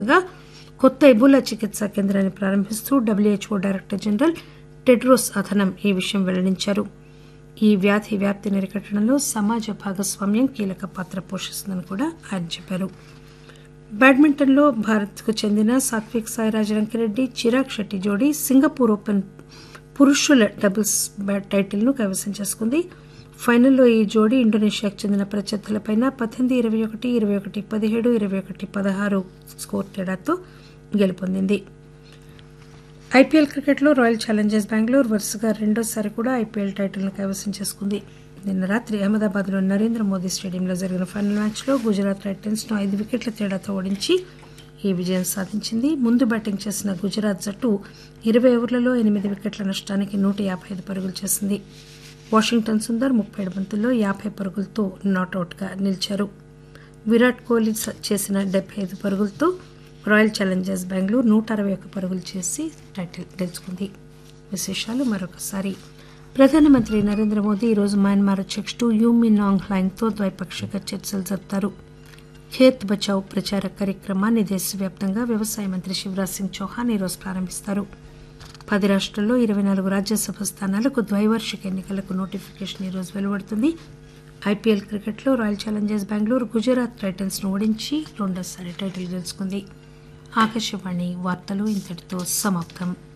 గా కొత్త ఎబోలా చికిత్సా కేంద్రాన్ని ప్రారంభిస్తూ WHO director general Tedros Adhanom ఈ విషయం వెల్లడించారు ఈ వ్యాధి వ్యాప్తిని అరికట్టడంలో సమాజ భాగస్వామ్యం కీలక పాత్ర పోషిస్తుందని కూడా ఆయన చెప్పారు బ్యాడ్మింటన్లో భారత్కు చెందిన సాత్విక్ సాయిరాజ్ రంకిరెడ్డి చిరాగ్ షెట్టి జోడీ సింగపూర్ ఓపెన్ పురుషుల డబుల్స్ బ్యాట్ టైటిల్ను కైవసం చేసుకుంది ఫైనల్లో ఈ జోడీ ఇండోనేషియాకు చెందిన ప్రత్యర్థులపై పద్దెనిమిది ఇరవై ఒకటి ఇరవై ఒకటి పదిహేడు ఇరవై ఒకటి పదహారు స్కోర్ తేడాతో గెలుపొందింది ఐపీఎల్ క్రికెట్లో రాయల్ ఛాలెంజర్స్ బెంగళూరు వరుసగా రెండోసారి కూడా ఐపీఎల్ టైటిల్ను కైవసం చేసుకుంది నిన్న రాత్రి అహ్మదాబాద్లోని నరేంద్ర మోదీ స్టేడియంలో జరిగిన ఫైనల్ మ్యాచ్లో గుజరాత్ టైటన్స్ను ఐదు వికెట్ల తేడాతో ఓడించి ఈ విజయం సాధించింది ముందు బ్యాటింగ్ చేసిన గుజరాత్ జట్టు ఇరవై ఓవర్లలో ఎనిమిది వికెట్ల నష్టానికి నూట యాభై ఐదు పరుగులు చేసింది వాషింగ్టన్ సుందర్ ముప్పై ఏడు బంతుల్లో యాభై పరుగులతో నాటౌట్గా నిలిచారు విరాట్ కోహ్లీ స- చేసిన డెబ్బై ఐదు పరుగులతో రాయల్ ఛాలెంజర్స్ బెంగళూరు నూట అరవై ఒక్క పరుగులు చేసి టైటిల్ గెలుచుకుంది విశేషాలు మరొకసారి ప్రధానమంత్రి నరేంద్ర మోదీ ఈరోజు మయన్మార్ అధ్యక్షుడు యూమిన్ నాంగ్ హ్లాంగ్తో ద్వైపాక్షిక చర్చలు జరుపుతారు ఖేత్ బచావ్ ప్రచార కార్యక్రమాన్ని దేశవ్యాప్తంగా వ్యవసాయ మంత్రి శివరాజ్ సింగ్ చౌహాన్ ఈరోజు ప్రారంభిస్తారు పది రాష్ట్రాల్లో ఇరవై నాలుగు రాజ్యసభ స్థానాలకు ద్వైవార్షిక ఎన్నికలకు నోటిఫికేషన్ ఈరోజు వెలువడుతుంది ఐపీఎల్ క్రికెట్లో royal challengers Bengaluru Gujarat titans ను ఓడించి రెండోసారి టైటిల్ గెలుచుకుంది ఆకాశవాణి వార్తలు ఇంతటితో సమాప్తం